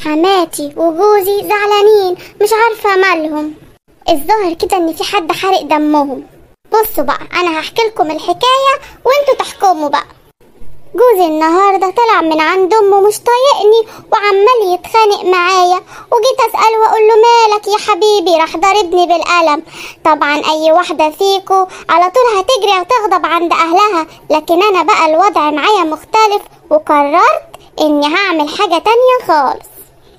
حماتي وجوزي زعلانين مش عارفة مالهم الظاهر كده ان في حد حارق دمهم بصوا بقى انا هحكي لكم الحكاية وانتوا تحكموا بقى جوزي النهاردة طلع من عند امه مش طايقني وعمال يتخانق معايا وجيت اسأله واقول له مالك يا حبيبي راح ضاربني بالقلم طبعا اي واحدة فيكو على طول هتجري وتغضب عند اهلها لكن انا بقى الوضع معايا مختلف وقررت اني هعمل حاجة تانية خالص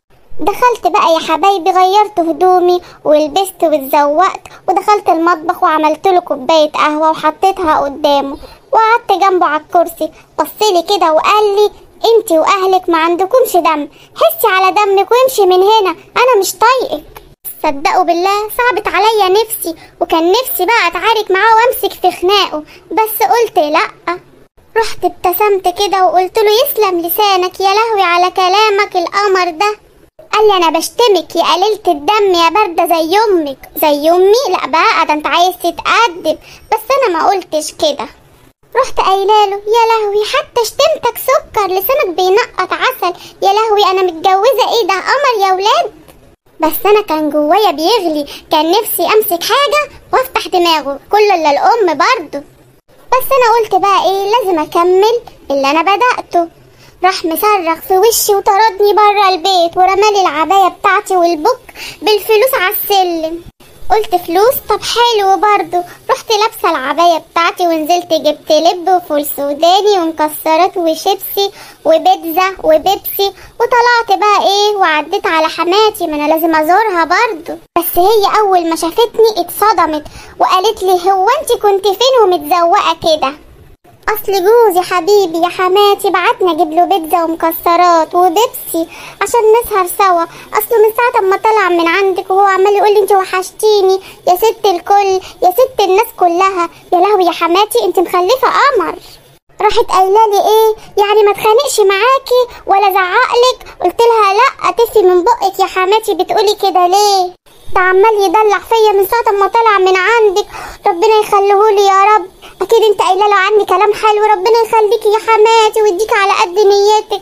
دخلت بقى يا حبايبي غيرت هدومي ولبست واتزوقت ودخلت المطبخ وعملت له كوبايه قهوه وحطيتها قدامه وقعدت جنبه على الكرسي بصلي كده وقال لي انتي واهلك ما عندكمش دم حسي على دمك وامشي من هنا انا مش طايقك صدقوا بالله صعبت عليا نفسي وكان نفسي بقى اتعارك معاه وامسك في خناقه بس قلت لا رحت ابتسمت كده وقلت له يسلم لسانك يا لهوي على كلامك القمر ده قال لي انا بشتمك يا قليلة الدم يا باردة زي امك زي امي لا بقى ده انت عايز تتقدم بس انا ما قلتش كده رحت قايله له يا لهوي حتى شتمتك سكر لسانك بينقط عسل يا لهوي انا متجوزه ايه ده قمر يا ولاد بس انا كان جوايا بيغلي كان نفسي امسك حاجه وافتح دماغه كل الا الام برضه بس انا قلت بقى ايه لازم اكمل اللي انا بدأته راح مصرخ في وشي وطردني بره البيت ورمالي العباية بتاعتي والبوك بالفلوس على السلم قلت فلوس طب حلو برضه رحت لابسه العبايه بتاعتي ونزلت جبت لب وفول سوداني ومكسرات وشيبسي وبيتزا وبيبسي وطلعت بقى ايه وعديت على حماتي ما انا لازم ازورها برضه بس هي اول ما شافتني اتصدمت وقالت لي هو انت كنت فين ومتزوقه كده اصل جوزي حبيبي يا حماتي بعتني اجيب له بيتزا ومكسرات وبيبسي عشان نسهر سوا اصله من ساعه ما طلع من عندك وهو عمال يقول لي انت وحشتيني يا ست الكل يا ست الناس كلها يا لهوي يا حماتي انت مخلفه قمر راحت قايله لي ايه يعني ما اتخانقش معاكي ولا زعقلك قلت لها لا تفي من بقك يا حماتي بتقولي كده ليه ده عمال يدلع فيا من ساعه ما طلع من عندك ربنا يخليهولي يا رب اكيد انت قايله له عني كلام حلو ربنا يخليكي يا حماتي ويديك على قد نيتك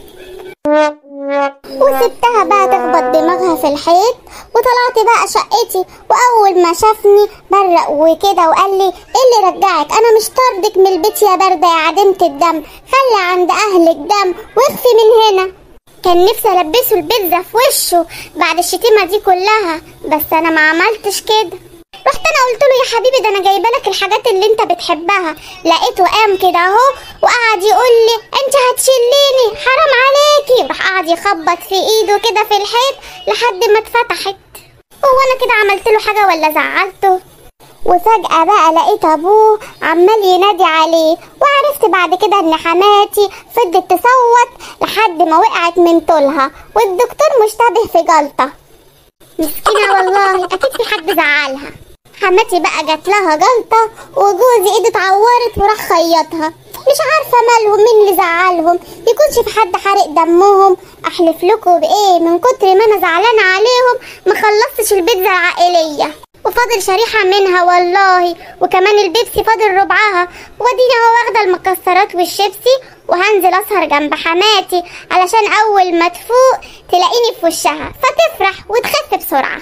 وسبتها بقى تخبط دماغها في الحيط وطلعت بقى شقتي واول ما شافني برق وكده وقال لي ايه اللي رجعك انا مش طردك من البيت يا بارده يا عديمه الدم خلي عند اهلك دم واخفي من هنا كان نفسي البسه البيتزا في وشه بعد الشتيمه دي كلها بس انا ما عملتش كده رحت انا قلت له يا حبيبي ده انا جايبه لك الحاجات اللي انت بتحبها لقيته قام كده اهو وقعد يقول لي انت هتشليني حرام عليكي راح قعد يخبط في ايده كده في الحيط لحد ما اتفتحت هو انا كده عملت له حاجه ولا زعلته وفجأة بقى لقيت أبوه عمال ينادي عليه وعرفت بعد كده إن حماتي فضلت تصوت لحد ما وقعت من طولها والدكتور مشتبه في جلطة مسكينة والله أكيد في حد زعلها حماتي بقى جات لها جلطة وجوزي ايده اتعورت وراح خيطها مش عارفة مالهم مين اللي زعلهم يكونش في حد حارق دمهم احلف لكم بايه من كتر ما انا زعلانة عليهم ما خلصتش البيتزا العائلية وفاضل شريحة منها والله وكمان البيبسي فاضل ربعها واديني اهو واخدة المكسرات والشيبسي وهنزل اسهر جنب حماتي علشان اول ما تفوق تلاقيني في وشها فتفرح وتخف بسرعة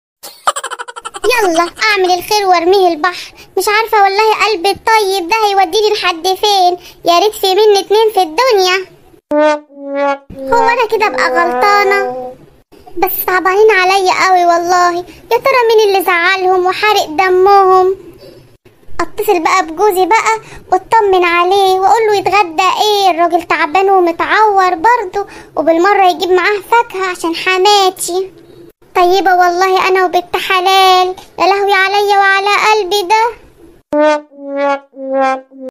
يلا اعمل الخير وارميه البحر مش عارفه والله قلبي الطيب ده هيوديني لحد فين يا ريت في مني اتنين في الدنيا هو انا كده ابقى غلطانه بس صعبانين عليا قوي والله يا ترى مين اللي زعلهم وحارق دمهم اتصل بقى بجوزي بقى واطمن عليه واقول له يتغدى ايه الراجل تعبان ومتعور برضه وبالمره يجيب معاه فاكهه عشان حماتي طيبة والله أنا وبنت حلال يا لهوي عليا وعلى قلبي ده